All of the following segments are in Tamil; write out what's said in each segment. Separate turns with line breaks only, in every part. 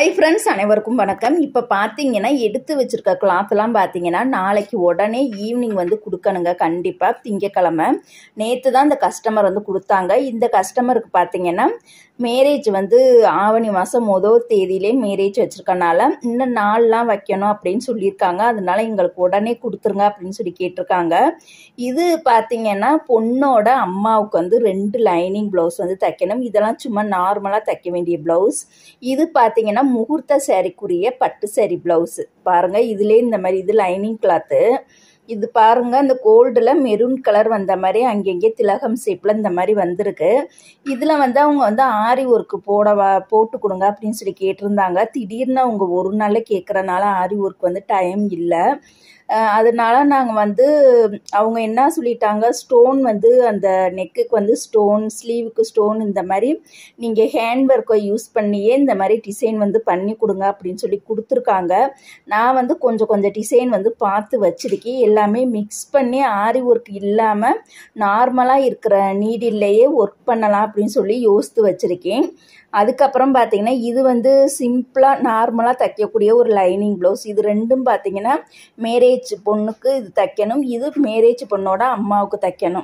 ஹாய் ஃப்ரெண்ட்ஸ் அனைவருக்கும் வணக்கம் இப்போ பார்த்தீங்கன்னா எடுத்து வச்சிருக்க கிளாத்லாம் பார்த்தீங்கன்னா நாளைக்கு உடனே ஈவினிங் வந்து கொடுக்கணுங்க கண்டிப்பாக திங்கக்கிழமை நேற்று தான் இந்த கஸ்டமர் வந்து கொடுத்தாங்க இந்த கஸ்டமருக்கு பார்த்தீங்கன்னா மேரேஜ் வந்து ஆவணி மாதம் மொதல் தேதியிலே மேரேஜ் வச்சுருக்கனால இன்னும் நாள்லாம் வைக்கணும் அப்படின்னு சொல்லியிருக்காங்க அதனால எங்களுக்கு உடனே கொடுத்துருங்க அப்படின்னு சொல்லி கேட்டிருக்காங்க இது பார்த்தீங்கன்னா பொண்ணோட அம்மாவுக்கு வந்து ரெண்டு லைனிங் ப்ளவுஸ் வந்து தைக்கணும் இதெல்லாம் சும்மா நார்மலாக தைக்க வேண்டிய ப்ளவுஸ் இது பார்த்தீங்கன்னா முகூர்த்த சேரீக்குரிய பட்டு சேரீ ப்ளவுஸு பாருங்கள் இதுலேயே இந்த மாதிரி இது லைனிங் கிளாத்து இது பாருங்க இந்த கோல்டில் மெரூன் கலர் வந்த மாதிரி அங்கங்கே திலகம் ஷேப்பில் இந்த மாதிரி வந்திருக்கு இதில் வந்து அவங்க வந்து ஆரி ஒர்க்கு போடவா போட்டு கொடுங்க அப்படின்னு சொல்லி கேட்டிருந்தாங்க திடீர்னு அவங்க ஒரு நாளில் கேட்குறனால ஆரி ஒர்க் வந்து டைம் இல்லை அஹ் அதனால நாங்கள் வந்து அவங்க என்ன சொல்லிட்டாங்க ஸ்டோன் வந்து அந்த நெக்குக்கு வந்து ஸ்டோன் ஸ்லீவுக்கு ஸ்டோன் இந்த மாதிரி நீங்கள் ஹேண்ட் ஒர்க்கை யூஸ் பண்ணியே இந்த மாதிரி டிசைன் வந்து பண்ணி கொடுங்க அப்படின்னு சொல்லி கொடுத்துருக்காங்க நான் வந்து கொஞ்சம் கொஞ்சம் டிசைன் வந்து பார்த்து வச்சுருக்கேன் எல்லாமே மிக்ஸ் பண்ணி ஆரி ஒர்க் இல்லாமல் நார்மலாக இருக்கிற நீடில்லையே ஒர்க் பண்ணலாம் அப்படின்னு சொல்லி யோசித்து வச்சுருக்கேன் அதுக்கப்புறம் பார்த்தீங்கன்னா இது வந்து சிம்பிளாக நார்மலாக தைக்கக்கூடிய ஒரு லைனிங் ப்ளவுஸ் இது ரெண்டும் பார்த்தீங்கன்னா மேரேஜ் பொண்ணுக்கு இது தைக்கணும் இது மேரேஜ் பொண்ணோட அம்மாவுக்கு தைக்கணும்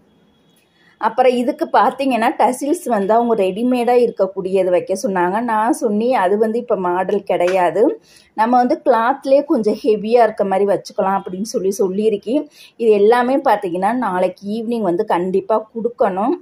அப்புறம் இதுக்கு பார்த்தீங்கன்னா டசில்ஸ் வந்து அவங்க ரெடிமேடாக இருக்கக்கூடியது வைக்க சொன்னாங்க நான் சொன்னி அது வந்து இப்போ மாடல் கிடையாது நம்ம வந்து கிளாத்லேயே கொஞ்சம் ஹெவியாக இருக்க மாதிரி வச்சுக்கலாம் அப்படின்னு சொல்லி சொல்லியிருக்கேன் இது எல்லாமே பார்த்தீங்கன்னா நாளைக்கு ஈவினிங் வந்து கண்டிப்பாக கொடுக்கணும்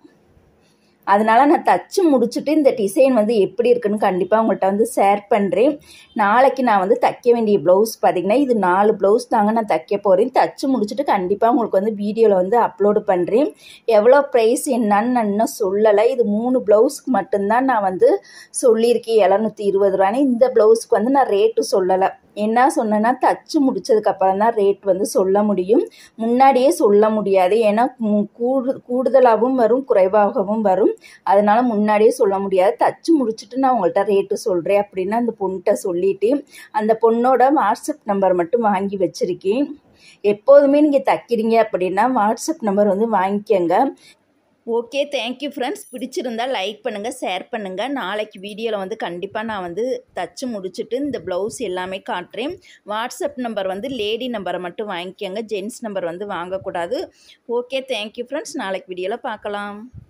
அதனால் நான் தச்சு முடிச்சுட்டு இந்த டிசைன் வந்து எப்படி இருக்குன்னு கண்டிப்பாக உங்கள்கிட்ட வந்து ஷேர் பண்ணுறேன் நாளைக்கு நான் வந்து தைக்க வேண்டிய ப்ளவுஸ் பார்த்திங்கன்னா இது நாலு ப்ளவுஸ் தாங்க நான் தைக்க போகிறேன் தச்சு முடிச்சுட்டு கண்டிப்பாக உங்களுக்கு வந்து வீடியோவில் வந்து அப்லோடு பண்ணுறேன் எவ்வளோ ப்ரைஸ் என்னன்னு நான் இன்னும் சொல்லலை இது மூணு ப்ளவுஸ்க்கு மட்டும்தான் நான் வந்து சொல்லியிருக்கேன் எழுநூற்றி இருபது ரூபான்னு இந்த ப்ளவுஸ்க்கு வந்து நான் ரேட்டு சொல்லலை என்ன சொன்னேன்னா தச்சு முடிச்சதுக்கப்புறம் தான் ரேட் வந்து சொல்ல முடியும் முன்னாடியே சொல்ல முடியாது ஏன்னா கூடு கூடுதலாகவும் வரும் குறைவாகவும் வரும் அதனால முன்னாடியே சொல்ல முடியாது தச்சு முடிச்சுட்டு நான் உங்கள்கிட்ட ரேட்டு சொல்கிறேன் அப்படின்னு அந்த பொண்ணுகிட்ட சொல்லிட்டு அந்த பொண்ணோட வாட்ஸ்அப் நம்பர் மட்டும் வாங்கி வச்சுருக்கேன் எப்போதுமே நீங்கள் தைக்கிறீங்க அப்படின்னா வாட்ஸ்அப் நம்பர் வந்து வாங்கிக்கோங்க ஓகே தேங்க்யூ ஃப்ரெண்ட்ஸ் பிடிச்சிருந்தா லைக் பண்ணுங்கள் ஷேர் பண்ணுங்கள் நாளைக்கு வீடியோவில் வந்து கண்டிப்பாக நான் வந்து தச்சு முடிச்சுட்டு இந்த ப்ளவுஸ் எல்லாமே காட்டுறேன் வாட்ஸ்அப் நம்பர் வந்து லேடி நம்பரை மட்டும் வாங்கிக்கோங்க ஜென்ஸ் நம்பர் வந்து வாங்கக்கூடாது ஓகே தேங்க்யூ ஃப்ரெண்ட்ஸ் நாளைக்கு வீடியோவில் பார்க்கலாம்